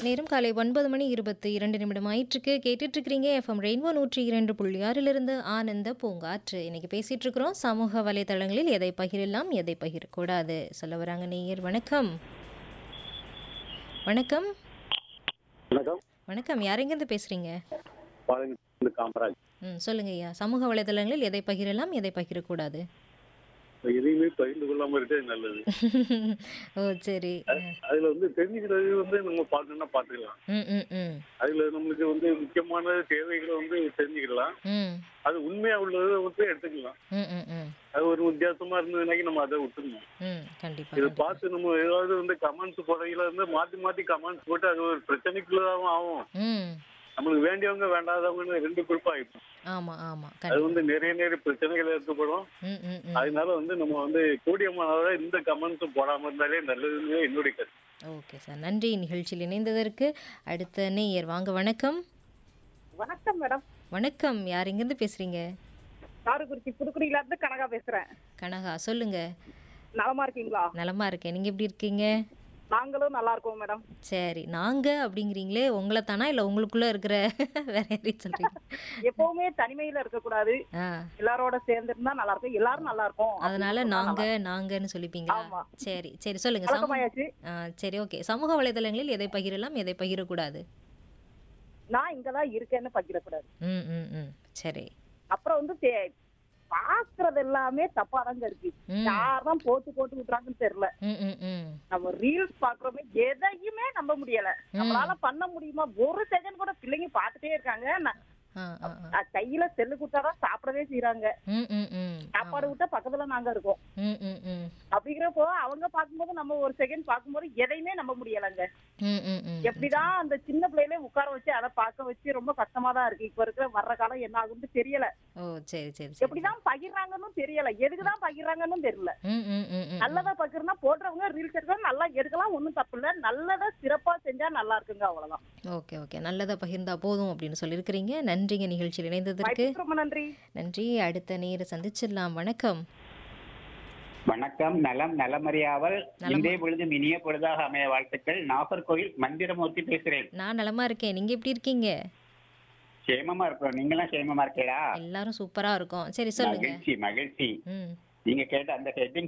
நேரம் காலை ஒன்பது மணி இருபத்தி இரண்டு நிமிடம் ஆயிற்றுக்கு கேட்டுட்டு இருக்கிறீங்க எஃப்எம் ரெயின்போ நூற்றி இரண்டு புள்ளி ஆறிலிருந்து ஆனந்த பூங்காற்று இன்னைக்கு பேசிட்டு இருக்கிறோம் சமூக வலைதளங்களில் எதை பகிரலாம் எதை பகிரக்கூடாது சொல்ல வராங்க நேயர் வணக்கம் வணக்கம் வணக்கம் வணக்கம் யாரெங்கேருந்து பேசுறீங்க பாலங்கிருந்து காமராஜ் ம் சொல்லுங்க ஐயா சமூக வலைதளங்களில் எதை பகிரலாம் எதை பகிரக்கூடாது எதையுமே பகிர்ந்து கொள்ளாம இருக்கிறது நல்லது ஓ சரி அதுல வந்து தெரிஞ்சுக்கிறது வந்து நம்ம பார்க்கணும்னா பார்த்துக்கலாம் ம் ம் ம் அதுல நம்மளுக்கு வந்து முக்கியமான தேவைகளை வந்து தெரிஞ்சுக்கலாம் ம் அது உண்மையா உள்ளதை வந்து எடுத்துக்கலாம் ம் ம் ம் அது ஒரு வித்தியாசமா இருந்ததுனாக்கி நம்ம அதை விட்டுருணும் ம் கண்டிப்பா இதை கண்டிப்பா. பார்த்து நம்ம ஏதாவது வந்து கமெண்ட்ஸ் போடையில இருந்து மாத்தி மாத்தி கமெண்ட்ஸ் போட்டு அது ஒரு பிரச்சனைக்குள்ளதாகவும் ஆகும் ம் நம்மளுக்கு வேண்டியவங்க வேண்டாதவங்கன்னு ரெண்டு குரூப் ஆயிடும் ஆமா ஆமா அது கண்டிப்பா வந்து நிறைய நிறைய பிரச்சனைகள் ஏற்படும் ம் ம் ம் அதனால வந்து நம்ம வந்து கூடியமானவரை இந்த கமெண்ட்ஸ் போடாம இருந்தாலே நல்லதுன்னு என்னுடைய கருத்து ஓகே சார் நன்றி நிகழ்ச்சியில் இணைந்ததற்கு அடுத்த நேயர் வாங்க வணக்கம் வணக்கம் மேடம் வணக்கம் யார் எங்கேருந்து பேசுறீங்க காரைக்குறிச்சி புதுக்குடியில இருந்து கனகா பேசுறேன் கனகா சொல்லுங்க நலமா இருக்கீங்களா நலமா இருக்கேன் நீங்க எப்படி இருக்கீங்க நாங்களும் நல்லா இருக்கோம் மேடம் சரி நாங்க அப்படிங்கிறீங்களே உங்களை தானா இல்ல உங்களுக்குள்ள இருக்கிற வேற யாரையும் சொல்றீங்க எப்பவுமே தனிமையில இருக்க கூடாது ஆ எல்லாரோட சேர்ந்து இருந்தா நல்லா இருக்கும் எல்லாரும் நல்லா இருக்கும் அதனால நாங்க நாங்கன்னு சொல்லிப்பீங்களா ஆமா. சரி சரி சொல்லுங்க சமூக பழக்கமாயாச்சு ஆ, சரி ஓகே சமூக வலைதளங்களில் எதை பகிரலாம் எதை பகிரக்கூடாது நான் இங்கதான் இருக்கேன்னு பகிரக்கூடாது ம் ம் ம் சரி அப்புறம் வந்து தே- பாக்குறது எல்லாமே தப்பாதாங்க இருக்கு ம். யார்தான் போட்டு போட்டு விட்டுறாங்கன்னு தெரியல ம் ம் ம் நம்ம ரீல்ஸ் பாக்குறோமே எதையுமே நம்ப முடியல நம்மளால பண்ண முடியுமா ஒரு செகண்ட் கூட பிள்ளைங்க பாத்துட்டே இருக்காங்க நான் ஆ ஆ ஆ. நான் கையில செல்லு கொடுத்தாதான் சாப்பிடவே செய்யறாங்க ம் ம் ம் சாப்பாடு விட்டா பக்கத்துல நாங்க இருக்கோம் ம் ம் ம் அப்படிங்கிறப்போ அவங்க பார்க்கும்போது நம்ம ஒரு செகண்ட் பார்க்கும்போது எதையுமே நம்ப முடியலங்க ம் ம் ம் எப்படிதான் அந்த சின்ன பிள்ளையில உட்கார வச்சு அதை பார்க்க வச்சு ரொம்ப கஷ்டமா தான் இருக்கு இப்ப இருக்கிற வர்ற காலம் என்ன ஆகும்னு தெரியல ஓ சரி சரி சரி எப்படிதான் பகிர்றாங்கன்னு தெரியல எதுக்குதான் பகிர்றாங்கன்னு தெரியல ம் ம் ம் ம் நல்லதா பகிர்னா போடுறவங்க ரீல்ஸ் எடுக்க நல்லா எடுக்கலாம் ஒண்ணும் தப்பு இல்ல நல்லதா சிறப்பா செஞ்சா நல்லா இருக்குங்க அவ்வளவுதான் ஓகே ஓகே நல்லதை பகிர்ந்தா போதும் அப்படின்னு சொல்லியிருக்கிறீங்க நன்றிங்க நிகழ்ச்சியில் இணைந்ததற்கு வாய்ப்புக்கு ரொம்ப நன்றி நன்றி அடுத்த நேர சந்திச்சிடலாம் வணக்கம் வணக்கம் நலம் நலமறியாவல் நலமா- இன்றைய பொழுதும் இனிய பொழுதாக அமைய வாழ்த்துக்கள் நாகர்கோவில் மந்திரமூர்த்தி பேசுறேன் நான் நலமா இருக்கேன் நீங்க எப்படி இருக்கீங்க சேமமா இருக்கிறோம் நீங்களாம் சேமமா இருக்கீங்களா எல்லாரும் சூப்பரா இருக்கோம் சரி சொல்லுங்க மகிழ்ச்சி மகிழ்ச்சி ம் நீங்க கேட்ட அந்த ஹெட்டிங்